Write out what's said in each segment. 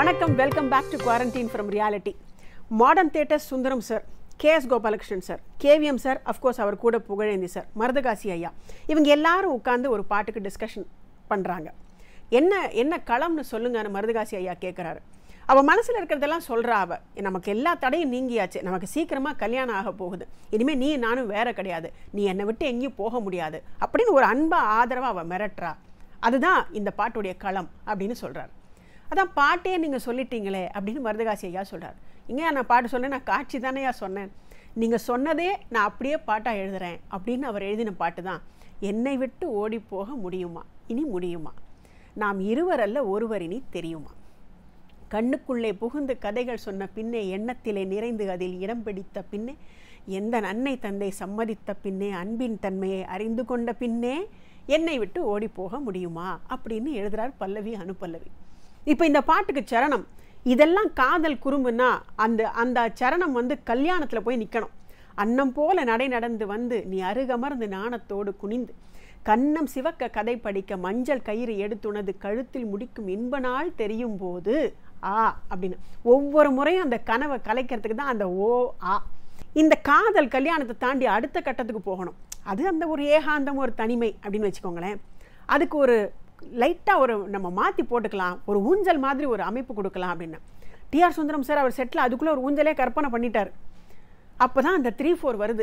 வணக்கம் welcome back to quarantine from reality modern theatre Sundaram sir K S Gopalakrishnan sir KVM sir of course அவர் கூட Pugazhendi sir Marudhakasi ஐயா இவங்க எல்லாரும் உட்காந்து ஒரு பாட்டுக்கு டிஸ்கஷன் பண்ணுறாங்க என்ன என்ன களம்னு சொல்லுங்கன்னு மருதகாசி ஐயா கேட்குறாரு அவள் மனசில் இருக்கிறதெல்லாம் சொல்கிறா அவ நமக்கு எல்லா தடையும் நீங்கியாச்சு நமக்கு சீக்கிரமாக கல்யாணம் ஆக போகுது இனிமேல் நீ நானும் வேற கிடையாது நீ என்னை விட்டு எங்கேயும் போக முடியாது அப்படின்னு ஒரு அன்பா ஆதரவாக அவள் மிரட்டுறா அதுதான் இந்த பாட்டுடைய களம் அப்படின்னு சொல்கிறார் அதான் பாட்டே நீங்கள் சொல்லிட்டீங்களே அப்படின்னு மருதகாசி ஐயா சொல்கிறார் இங்கே நான் பாட்டு சொன்னேன் நான் காட்சி தானேயா சொன்னேன் நீங்கள் சொன்னதே நான் அப்படியே பாட்டாக எழுதுறேன் அப்படின்னு அவர் எழுதின பாட்டு தான் என்னை விட்டு ஓடி போக முடியுமா இனி முடியுமா நாம் இருவர் அல்ல ஒருவர் இனி தெரியுமா கண்ணுக்குள்ளே புகுந்து கதைகள் சொன்ன பின்னே எண்ணத்திலே நிறைந்து அதில் இடம் பிடித்த பின்னே எந்த அன்னை தந்தை சம்மதித்த பின்னே அன்பின் தன்மையை அறிந்து கொண்ட பின்னே என்னை விட்டு ஓடி போக முடியுமா அப்படின்னு எழுதுறார் பல்லவி அனுப்பல்லவி இப்போ இந்த பாட்டுக்கு சரணம் இதெல்லாம் காதல் குறும்புனா அந்த அந்த சரணம் வந்து கல்யாணத்தில் போய் நிற்கணும் அன்னம் போல நடை நடந்து வந்து நீ அருகமர்ந்து நாணத்தோடு குனிந்து கன்னம் சிவக்க கதை படிக்க மஞ்சள் கயிறு எடுத்துனது கழுத்தில் முடிக்கும் இன்ப நாள் தெரியும் போது ஆ அப்படின்னு ஒவ்வொரு முறையும் அந்த கனவை கலைக்கிறதுக்கு தான் அந்த ஓ ஆ இந்த காதல் கல்யாணத்தை தாண்டி அடுத்த கட்டத்துக்கு போகணும் அது அந்த ஒரு ஏகாந்தம் ஒரு தனிமை அப்படின்னு வச்சுக்கோங்களேன் அதுக்கு ஒரு லைட்டாக ஒரு நம்ம மாற்றி போட்டுக்கலாம் ஒரு ஊஞ்சல் மாதிரி ஒரு அமைப்பு கொடுக்கலாம் அப்படின்னு டிஆர் சுந்தரம் சார் அவர் செட்டில் அதுக்குள்ளே ஒரு ஊஞ்சலே கற்பனை பண்ணிட்டார் அப்போ தான் அந்த த்ரீ ஃபோர் வருது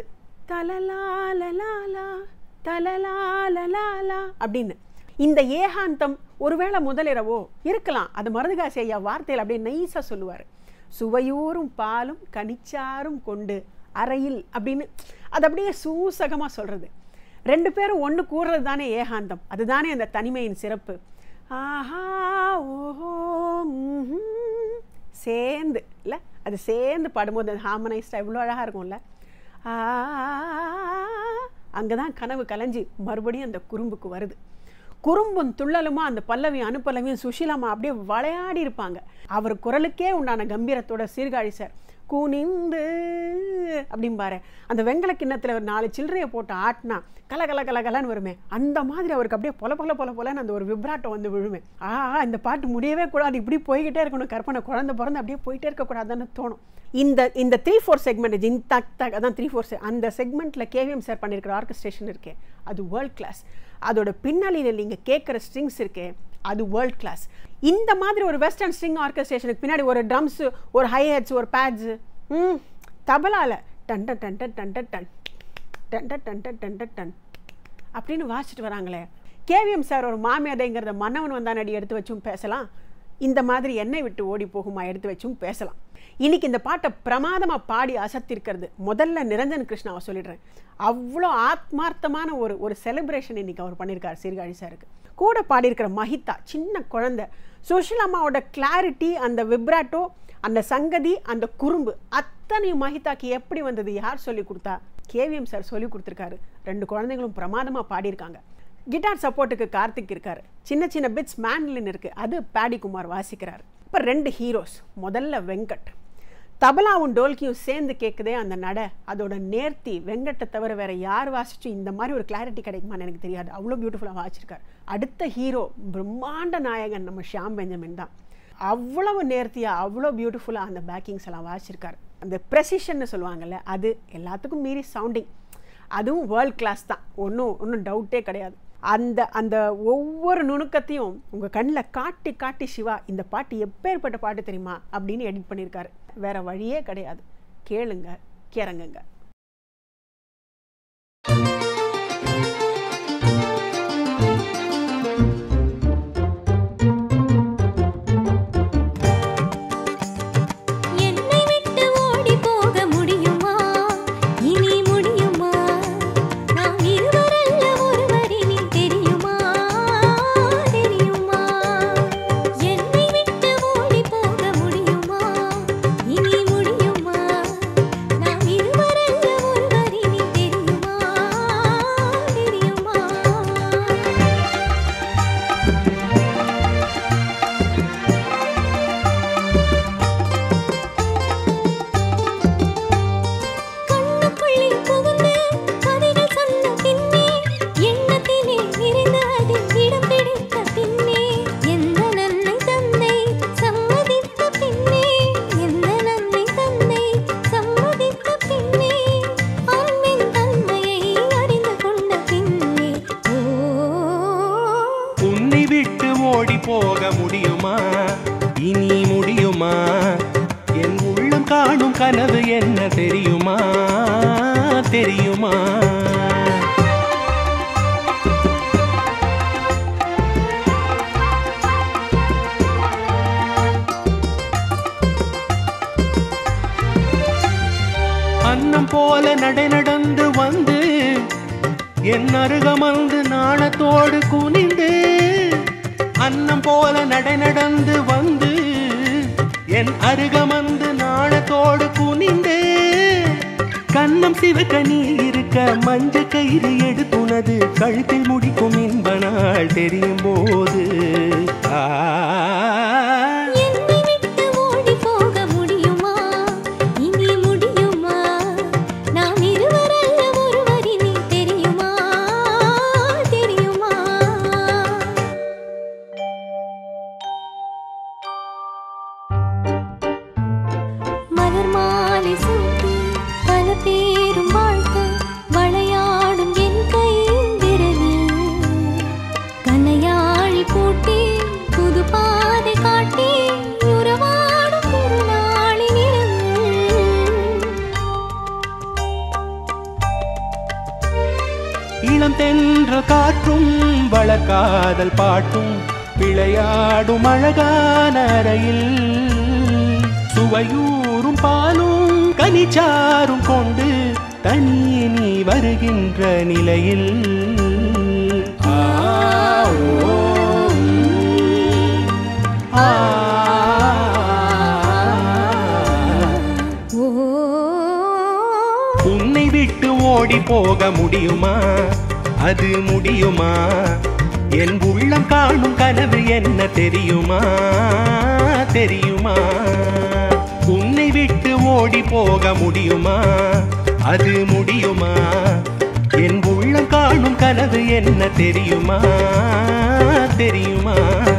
தலலாலலாலா தலலாலலாலா அப்படின்னு இந்த ஏகாந்தம் ஒருவேளை முதலிரவோ இருக்கலாம் அது மருதுகாசி ஐயா வார்த்தையில் அப்படியே நைஸாக சொல்லுவார் சுவையூரும் பாலும் கனிச்சாரும் கொண்டு அறையில் அப்படின்னு அது அப்படியே சூசகமாக சொல்கிறது ரெண்டு பேரும் ஒன்று கூறுறது தானே ஏகாந்தம் அதுதானே அந்த தனிமையின் சிறப்பு ஆஹா ஓஹோ ம்ஹும். சேர்ந்து இல்லை அது சேர்ந்து பாடும்போது அது ஹார்மனைஸ்டாக எவ்வளோ அழகாக இருக்கும்ல அங்கே தான் கனவு கலைஞ்சி மறுபடியும் அந்த குறும்புக்கு வருது குறும்பும் துள்ளலுமா அந்த பல்லவி அனுப்பலவியும் சுஷீலாமா அப்படியே விளையாடி இருப்பாங்க அவர் குரலுக்கே உண்டான கம்பீரத்தோட சீர்காழி சார் குனிந்து அப்படிம்பாரு அந்த வெங்கல கிண்ணத்தில் ஒரு நாலு சில்லறையை போட்டு ஆட்டினா கல கல கல கலன்னு வருமே அந்த மாதிரி அவருக்கு அப்படியே பொல பொல பொல பொலன்னு அந்த ஒரு விப்ராட்டம் வந்து விழுமே ஆ இந்த பாட்டு முடியவே கூடாது இப்படி போய்கிட்டே இருக்கணும் கற்பனை குழந்தை பிறந்து அப்படியே போயிட்டே இருக்கக்கூடாதுன்னு தோணும் இந்த இந்த த்ரீ ஃபோர் செக்மெண்ட் ஜின் தக் தக் அதான் த்ரீ ஃபோர் அந்த செக்மெண்ட்டில் கேவிஎம் சார் பண்ணியிருக்கிற ஆர்கஸ்ட்ரேஷன் இருக்கே அது வேர்ல்ட் கிளாஸ் அதோட பின்னணியில் நீங்கள் கேட்குற ஸ்ட்ரிங்ஸ் இருக்கே அது வேர்ல்ட் கிளாஸ் இந்த மாதிரி ஒரு வெஸ்டர்ன் ஸ்ட்ரிங் ஆர்கஸ்ட்ரேஷனுக்கு பின்னாடி ஒரு ட்ரம்ஸ் ஒரு ஹை ஹெட்ஸ் ஒரு பேட்ஸு ம் தபலால டன் டன் டன் டன் டன் டன் டன் டன் டன் டன் டன் டன் டன் டன் அப்படின்னு வாசிச்சுட்டு வராங்களே கேவிஎம் சார் ஒரு மாமியாதைங்கிறத மன்னவன் வந்தான் அடி எடுத்து வச்சும் பேசலாம் இந்த மாதிரி எண்ணெய் விட்டு ஓடி போகுமா எடுத்து வச்சும் பேசலாம் இன்னைக்கு இந்த பாட்டை பிரமாதமாக பாடி அசத்திருக்கிறது முதல்ல நிரஞ்சன் கிருஷ்ணாவை சொல்லிடுறேன் அவ்வளோ ஆத்மார்த்தமான ஒரு ஒரு செலிப்ரேஷன் இன்னைக்கு அவர் பண்ணியிருக்காரு சீர்காழி சாருக்கு கூட பாடியிருக்கிற மஹிதா சின்ன குழந்தை சுஷிலாமாவோட கிளாரிட்டி அந்த விப்ராட்டோ அந்த சங்கதி அந்த குறும்பு அத்தனையும் மஹிதாக்கு எப்படி வந்தது யார் சொல்லி கொடுத்தா கேவிஎம் சார் சொல்லி கொடுத்துருக்காரு ரெண்டு குழந்தைங்களும் பிரமாதமாக பாடியிருக்காங்க கிட்டார் சப்போர்ட்டுக்கு கார்த்திக் இருக்கார் சின்ன சின்ன பிட்ஸ் மேன்லின் இருக்குது அது பேடி குமார் வாசிக்கிறார் இப்போ ரெண்டு ஹீரோஸ் முதல்ல வெங்கட் தபலாவும் டோல்கியும் சேர்ந்து கேட்குதே அந்த நட அதோட நேர்த்தி வெங்கட்டை தவிர வேற யார் வாசிச்சும் இந்த மாதிரி ஒரு கிளாரிட்டி கிடைக்குமான்னு எனக்கு தெரியாது அவ்வளோ பியூட்டிஃபுல்லாக வாசிச்சிருக்கார் அடுத்த ஹீரோ பிரம்மாண்ட நாயகன் நம்ம ஷியாம் பெஞ்சமின் தான் அவ்வளவு நேர்த்தியாக அவ்வளோ பியூட்டிஃபுல்லாக அந்த பேக்கிங்ஸ் எல்லாம் வாசிச்சிருக்காரு அந்த ப்ரெசிஷன்னு சொல்லுவாங்கல்ல அது எல்லாத்துக்கும் மீறி சவுண்டிங் அதுவும் வேர்ல்ட் கிளாஸ் தான் ஒன்றும் ஒன்றும் டவுட்டே கிடையாது அந்த அந்த ஒவ்வொரு நுணுக்கத்தையும் உங்கள் கண்ணில் காட்டி காட்டி சிவா இந்த பாட்டு எப்பேற்பட்ட பாட்டு தெரியுமா அப்படின்னு எடிட் பண்ணியிருக்காரு வேற வழியே கிடையாது கேளுங்க கிறங்குங்க என்னை விட்டு ஓடி போக முடியுமா இனி முடியுமா நாம் இருவரல்ல ஒருவரினி தெரியுமா தெரியுமா என்னை விட்டு ஓடி போக முடியுமா இனி முடியுமா நாம் இருவரல்ல போக முடியுமா இனி முடியுமா என் உள்ளம் காணும் கனவு என்ன தெரியுமா தெரியுமா அன்னம் போல நடை நடந்து வந்து என் அருகமந்து நாணத்தோடு குனிந்து அன்னம் போல நடை நடந்து வந்து என் அருகமந்து நாணத்தோடு குனிந்து கண்ணம் சிவக்க நீ இருக்க மஞ்ச கயிறு எடுத்துனது கழுத்தில் முடிக்கும் இன்ப நாள் தெரியும் போது ஆ என்னை விட்டு ஓடி போக முடியுமா இனி முடியுமா நாம் இருவரல்ல ஒருவர் இனி தெரியுமா தெரியுமா மலர் மாலை சூட்டி பல பேரும் வாழ்த்த வளையாடும் என் கையின் விரலில் கனையாழி பூட்டி புது பாதை காட்டி உறவாடும் திருநாளின் இரவில் இளம் தென்ற காற்றும் வளர்காதல் பாட்டும் விளையாடும் அழகான அறையில் சுவையூறும் பாலும் கனிச்சாரும் கொண்டு தனியே நீ வருகின்ற நிலையில் ஆ, ஓ, ம், ஆ, ஓ உன்னை விட்டு ஓடி போக முடியுமா அது முடியுமா என் உள்ளம் காணும் கனவு என்ன தெரியுமா தெரியுமா உன்னை விட்டு ஓடி போக முடியுமா அது முடியுமா என் உள்ளம் காணும் கனவு என்ன தெரியுமா தெரியுமா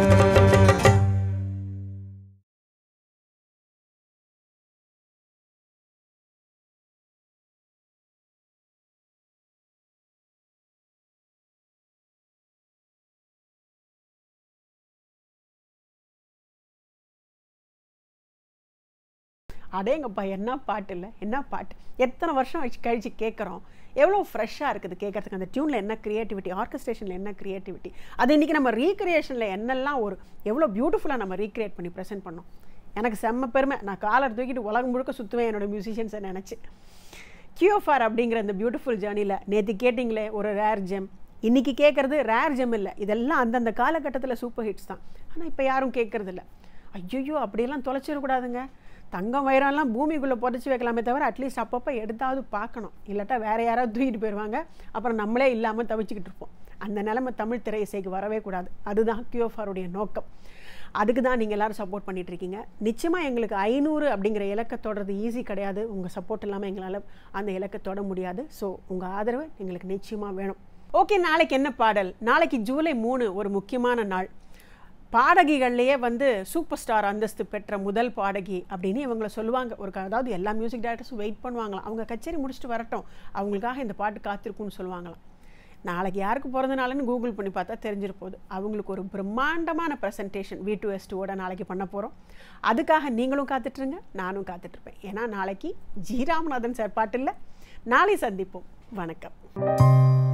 அடேங்கப்பா என்ன பாட்டு இல்லை என்ன பாட்டு எத்தனை வருஷம் வச்சு கழிச்சு கேட்குறோம் எவ்வளோ ஃப்ரெஷ்ஷாக இருக்குது கேட்கறதுக்கு அந்த டியூனில் என்ன க்ரியேட்டிவிட்டி ஆர்கஸ்ட்ரேஷனில் என்ன க்ரியேட்டிவிட்டி அது இன்றைக்கி நம்ம ரீக்ரியேஷனில் என்னெல்லாம் ஒரு எவ்வளோ பியூட்டிஃபுல்லாக நம்ம ரீக்ரியேட் பண்ணி ப்ரெசென்ட் பண்ணோம் எனக்கு செம்ம பெருமை நான் காலர் தூக்கிட்டு உலகம் முழுக்க சுற்றுவேன் என்னோட மியூசிஷியன்ஸை நினச்சி கியூஎஃப்ஆர் அப்படிங்கிற அந்த பியூட்டிஃபுல் ஜேர்னியில் நேற்று கேட்டிங்களே ஒரு ரேர் ஜெம் இன்றைக்கி கேட்குறது ரேர் ஜெம் இல்லை இதெல்லாம் அந்தந்த காலகட்டத்தில் சூப்பர் ஹிட்ஸ் தான் ஆனால் இப்போ யாரும் கேட்குறது இல்லை ஐயோ அப்படியெல்லாம் தொலைச்சிடக்கூடாதுங்க தங்கம் வைரம்லாம் பூமிக்குள்ளே புதைச்சி வைக்கலாமே தவிர அட்லீஸ்ட் அப்பப்போ எடுத்தாவது பார்க்கணும் இல்லாட்டா வேற யாராவது தூக்கிட்டு போயிடுவாங்க அப்புறம் நம்மளே இல்லாமல் தவிச்சுக்கிட்டு இருப்போம் அந்த நிலைமை தமிழ் திரை இசைக்கு வரவே கூடாது அதுதான் கியூஎஃப்ஆருடைய நோக்கம் அதுக்கு தான் நீங்கள் எல்லாரும் சப்போர்ட் பண்ணிட்டு இருக்கீங்க நிச்சயமாக எங்களுக்கு ஐநூறு அப்படிங்கிற இலக்கை தொடர்றது ஈஸி கிடையாது உங்கள் சப்போர்ட் இல்லாமல் எங்களால் அந்த இலக்கை தொட முடியாது ஸோ உங்கள் ஆதரவு எங்களுக்கு நிச்சயமாக வேணும் ஓகே நாளைக்கு என்ன பாடல் நாளைக்கு ஜூலை மூணு ஒரு முக்கியமான நாள் பாடகிகள்லேயே வந்து சூப்பர் ஸ்டார் அந்தஸ்து பெற்ற முதல் பாடகி அப்படின்னு இவங்கள சொல்லுவாங்க ஒரு க- அதாவது எல்லா மியூசிக் டைரக்டர்ஸும் வெயிட் பண்ணுவாங்களாம் அவங்க கச்சேரி முடிச்சுட்டு வரட்டும் அவங்களுக்காக இந்த பாட்டு காத்திருக்கும்னு சொல்லுவாங்களாம் நாளைக்கு யாருக்கு பிறந்த நாளுன்னு கூகுள் பண்ணி பார்த்தா தெரிஞ்சிட போகுது அவங்களுக்கு ஒரு பிரம்மாண்டமான ப்ரெசன்டேஷன் வி டூ எஸ் டூவோட நாளைக்கு பண்ண போகிறோம் அதுக்காக நீங்களும் காத்துட்ருங்க நானும் காத்துட்ருப்பேன் ஏன்னா நாளைக்கு ஜி ராமநாதன் சார் பாட்டு இல்லை நாளை சந்திப்போம் வணக்கம்